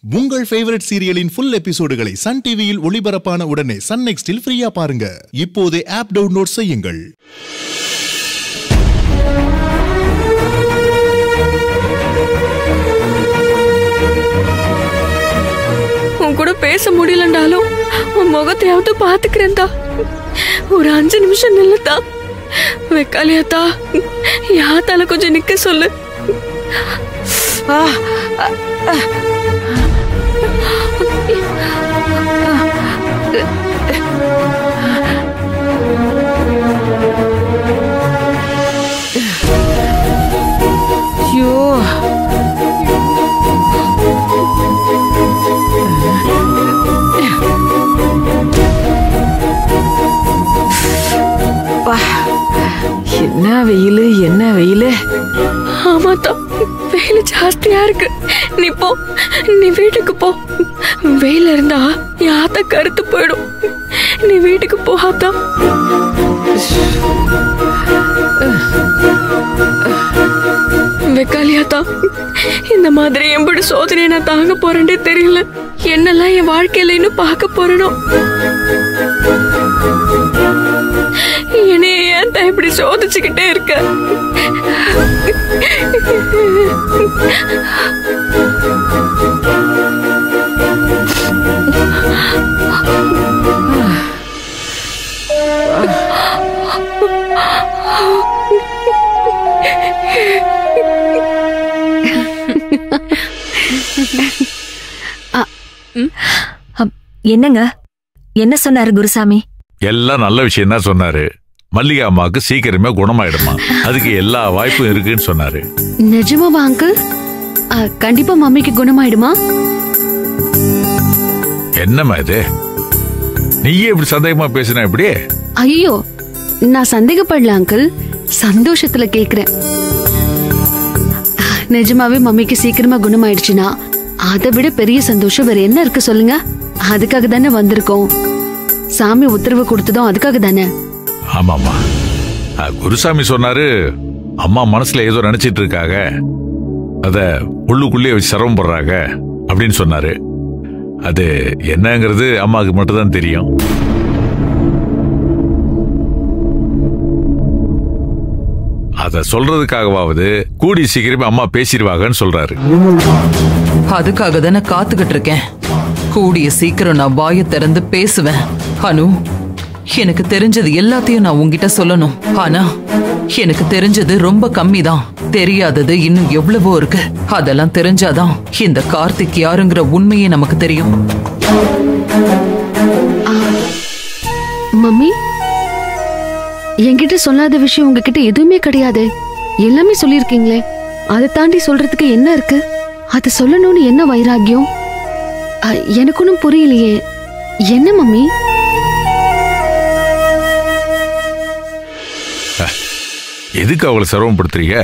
உங்கள் ஃபேவரட் சீரியலின் ஃபுல் எபிசோடுகளை சன் டிவியில் ஒளிபரப்பான உடனே சன் நெக்ஸ்டில் ஃப்ரீயா பாருங்க இப்போதே ஆப் டவுன்லோட் செய்யுங்கள் உன் கூட பேச முடியலண்டாலும் உன் முகத்தையாவது பாத்துக்கிறேன்டா ஒரு அஞ்சு நிமிஷம் நில்லுதா வெக்காலியாத்தா யாத்தால கொஞ்சம் நிக்க சொல்லு ஐயோ அப்பா, என்ன வெயிலு என்ன வெயிலு ஆமாத்தா வெயில் ஜாஸ்தியா இருக்கு நீ போ நீ வீட்டுக்கு போ வெயில் இருந்தா யாத்த கருத்து போயிடும் நீ வீட்டுக்கு போகாதா வெக்காலியாத்தா இந்த மாதிரி எப்படி சோதனையை நான் தாங்க போறேன்னே தெரியல என்னெல்லாம் என் வாழ்க்கையில இன்னும் பார்க்க போறேனோ என்னைய ஏன் தான் இப்படி சோதிச்சுக்கிட்டே இருக்க அப், என்னங்க என்ன சொன்னாரு குருசாமி எல்லாம் நல்ல விஷயம் தான் சொன்னாரு மல்லிகா அம்மாவுக்கு சீக்கிரமே குணமாயிடுமா அதுக்கு எல்லா வாய்ப்பும் இருக்குன்னு சொன்னாரு நிஜமாவா அங்கிள் ஆ, கண்டிப்பா மம்மிக்கு குணமாயிடுமா என்னம்மா இது நீயே இப்படி சந்தேகமா பேசினா இப்படி ஐயோ நான் சந்தேகப்படல அங்கிள் சந்தோஷத்துல கேக்குறேன் நிஜமாவே மம்மிக்கு சீக்கிரமா குணமாயிடுச்சுன்னா அதை விட பெரிய சந்தோஷம் வேற என்ன இருக்கு சொல்லுங்க அதுக்காக தானே வந்திருக்கோம் சாமி உத்தரவு கொடுத்ததும் அதுக்காக தானே ஆமாம்மா ஆ, குருசாமி சொன்னாரு அம்மா மனசுல ஏதோ நினைச்சிட்டு இருக்காங்க அத உள்ளுக்குள்ளேயே வச்சு சிரமப்படுறாங்க அப்படின்னு சொன்னாரு அது என்னங்கிறது அம்மாவுக்கு மட்டும்தான் தெரியும் அத சொல்றதுக்காகவாவது கூடி சீக்கிரமே அம்மா பேசிடுவாங்கன்னு சொல்றாரு அதுக்காக தானே காத்துக்கிட்டு இருக்கேன் கூடிய சீக்கிரம் நான் வாயை திறந்து பேசுவேன் அனு எனக்கு தெரிஞ்சது எல்லாத்தையும் நான் உன்கிட்ட சொல்லணும் ஆனா எனக்கு தெரிஞ்சது ரொம்ப கம்மி தான் தெரியாதது இன்னும் எவ்வளவோ இருக்கு அதெல்லாம் தெரிஞ்சாதான் இந்த கார்த்திக் யாருங்கிற உண்மையே நமக்கு தெரியும் மம்மி என்கிட்ட சொல்லாத விஷயம் உங்ககிட்ட எதுவுமே கிடையாது எல்லாமே சொல்லியிருக்கீங்களே அதை தாண்டி சொல்றதுக்கு என்ன இருக்கு அதை சொல்லணும்னு என்ன வைராக்கியம் அ, எனக்கு ஒன்றும் புரியலையே என்ன மம்மி எதுக்கு அவளை சிரமப்படுத்துறீங்க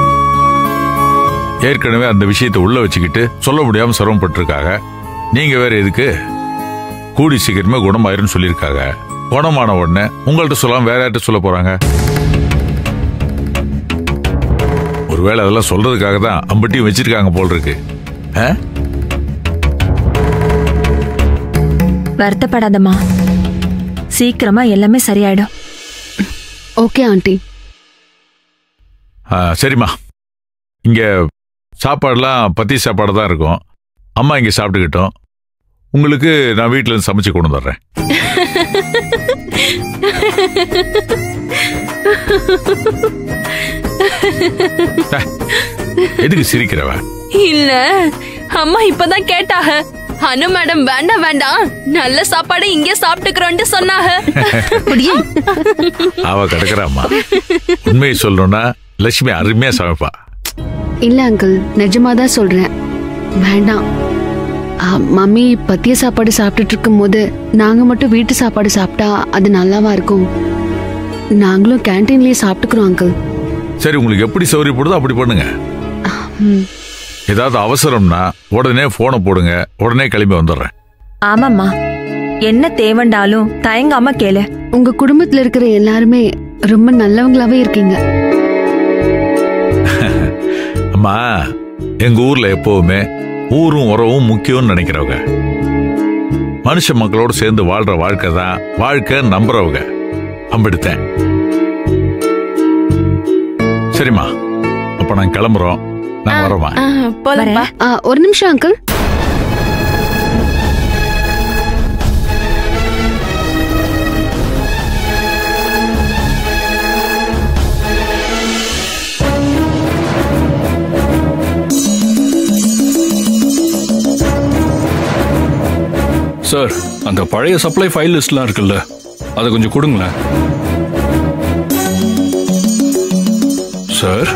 ஏற்கனவே அந்த விஷயத்தை உள்ள வச்சுக்கிட்டு சொல்ல முடியாம சிரமப்பட்டிருக்காங்க நீங்க வேற எதுக்கு கூடி சீக்கிரமே குணமாயிருன்னு சொல்லியிருக்காங்க குணமான உடனே உங்கள்ட்ட சொல்லாம வேற யார்கிட்ட சொல்ல போறாங்க ஒருவேளை அதெல்லாம் சொல்றதுக்காக தான் அம்பட்டியும் வச்சிருக்காங்க போல் இருக்கு ஆ? வருத்தப்படாதம்மா சீக்கிரமா எல்லாமே சரியாயிடும் ஓகே ஆண்டி ஆ, சரிம்மா இங்க சாப்பாடுலாம் பத்தி சாப்பாடு தான் இருக்கும் அம்மா இங்க சாப்பிட்டுக்கிட்டோம் உங்களுக்கு நான் வீட்டில் இருந்து சமைச்சு கொண்டு வந்துடுறேன் டே, எதுக்கு சிரிக்கிறவ இல்ல அம்மா இப்பதான் கேட்டாக அனு மேடம் வேண்டாம் வேண்டாம் நல்ல சாப்பாடு இங்கே சாப்பிட்டுக்கிறோம்னு சொன்னாக அவ கிடக்குறாம்மா உண்மையை சொல்லணும்னா லட்சுமி அருமையா சமைப்பா இல்ல அங்கிள் நிஜமா தான் சொல்றேன் வேண்டாம் அ, மம்மி பத்திய சாப்பாடு சாப்பிட்டுட்டு இருக்கும்போது நாங்க மட்டும் வீட்டு சாப்பாடு சாப்பிட்டா அது நல்லாவா இருக்கும் நாங்களும் கேன்டீன்லயே சாப்பிட்டுக்கிறோம் அங்கிள் சரி உங்களுக்கு எப்படி சௌரியப்படுதோ அப்படி பண்ணுங்க ம் ஏதாவது அவசரம்னா உடனே போனை போடுங்க உடனே கிளம்பி வந்துடுறேன் ஆமாம்மா என்ன தேவண்டாலும் தயங்காம கேளு உங்க குடும்பத்துல இருக்கிற எல்லாருமே ரொம்ப நல்லவங்களாவே இருக்கீங்க அம்மா எங்க ஊர்ல எப்பவுமே ஊரும் உறவும் முக்கியம்னு நினைக்கிறவங்க மனுஷ மக்களோட சேர்ந்து வாழ்ற வாழ்க்கை தான் வாழ்க்கை நம்புறவங்க அம்பிடுத்தேன் சரிம்மா அப்ப நான் கிளம்புறோம் நான் வரமா போலப்பா ஆ, ஒரு நிமிஷம் அங்கிள் சார் அந்த பழைய சப்ளை ஃபைல் லிஸ்ட்லாம் இருக்குல்ல அதை கொஞ்சம் கொடுங்களேன் சார்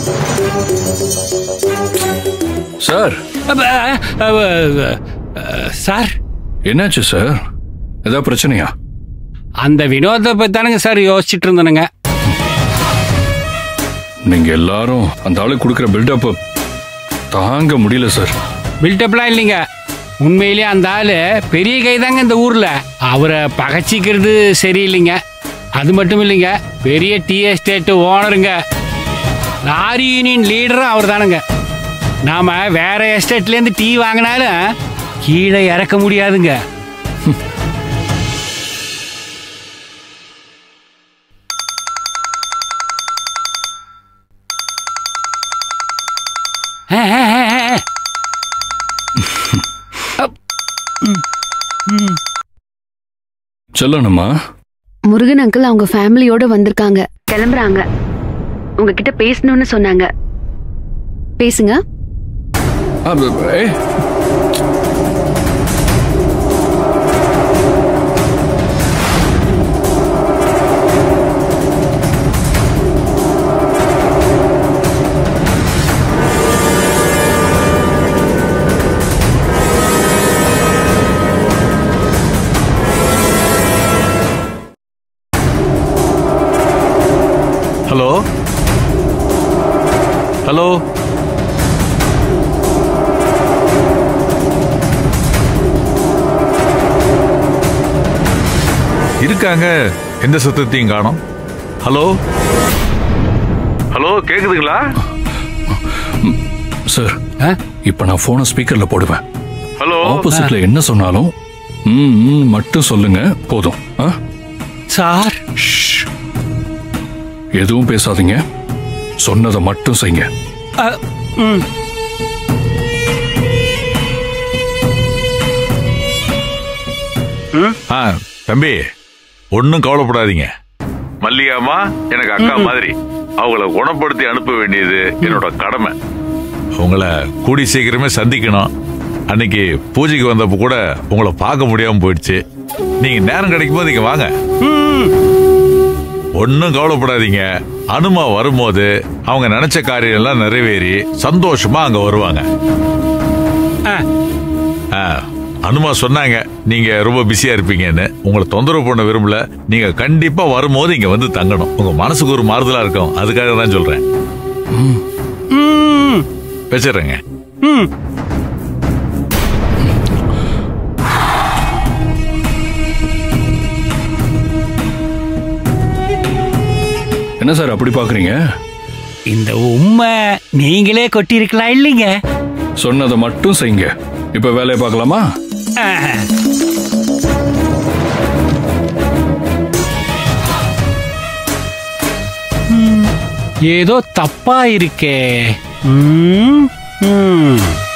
சார் அப்ப, அப்ப, அஹ், சார் என்னாச்சு சார் ஏதாவது பிரச்சனையா அந்த வினோதத்தை பத்தி தானுங்க சார் யோசிச்சுட்டு இருந்தனுங்க நீங்க எல்லாரும் அந்த ஆளுக்கு கொடுக்குற பில்டப் தாங்க முடியல சார் பில்டப்லாம் இல்லைங்க உண்மையிலேயே அந்த ஆளு பெரிய கை தாங்க இந்த ஊர்ல அவரை பகச்சிக்கிறது சரியில்லைங்க அது மட்டும் இல்லைங்க பெரிய டீ எஸ்டேட் ஓனருங்க லாரி யூனியன் லீடரும் அவர் தானுங்க நாம வேற எஸ்டேட்ல இருந்து டீ வாங்கினாலும் கீழே இறக்க முடியாதுங்க ஆ, ஆ, ஆ, ஆ. சொல்லணுமா முருகன் அங்கிள் அவங்க ஃபேமிலியோட வந்திருக்காங்க கிளம்புறாங்க உங்ககிட்ட பேசணும்னு சொன்னாங்க பேசுங்க ஆ, ப- ப- ஏய் ஹலோ ஹலோ இருக்காங்க எந்த சத்தத்தையும் காணோம் ஹலோ ஹலோ கேக்குதுங்களா சார் ஆ? இப்ப நான் போனை ஸ்பீக்கர்ல போடுவேன் ஹலோ ஆப்போசிட்ல என்ன சொன்னாலும் ம் ம் மட்டும் சொல்லுங்க போதும் ஆ? சார் ஷ். எதுவும் பேசாதீங்க சொன்னதை மட்டும் செய்யுங்க அ, ம். ஆ தம்பி ஒன்னும் கவலைப்படாதீங்க மல்லிகாமா எனக்கு அக்கா மாதிரி அவங்கள குணப்படுத்தி அனுப்ப வேண்டியது என்னோட கடமை உங்களை கூடி சீக்கிரமே சந்திக்கணும் அன்னைக்கு பூஜைக்கு வந்தப்ப கூட உங்களை பார்க்க முடியாம போயிடுச்சு நீங்க நேரம் கிடைக்கும் போது இங்க வாங்க ஒன்னும் கவலைப்படாதீங்க அனுமா வரும்போது அவங்க நினைச்ச காரியம் எல்லாம் நிறைவேறி சந்தோஷமா அங்க வருவாங்க ஆ. ஆ, அனுமா சொன்னாங்க நீங்க ரொம்ப பிஸியா இருப்பீங்கன்னு உங்களை தொந்தரவு பண்ண விரும்பல நீங்க கண்டிப்பா வரும்போது இங்க வந்து தங்கணும் உங்க மனசுக்கு ஒரு மாறுதலா இருக்கும் அதுக்காக தான் சொல்றேன் ம். வச்சிடுறேங்க ம். என்ன சார் அப்படி பாக்குறீங்க இந்த உண்மை நீங்களே கொட்டியிருக்கலாம் இல்லைங்க சொன்னதை மட்டும் செய்யுங்க இப்ப வேலையை பார்க்கலாமா ஆ. ம், ஏதோ தப்பா இருக்கே ம், ம்.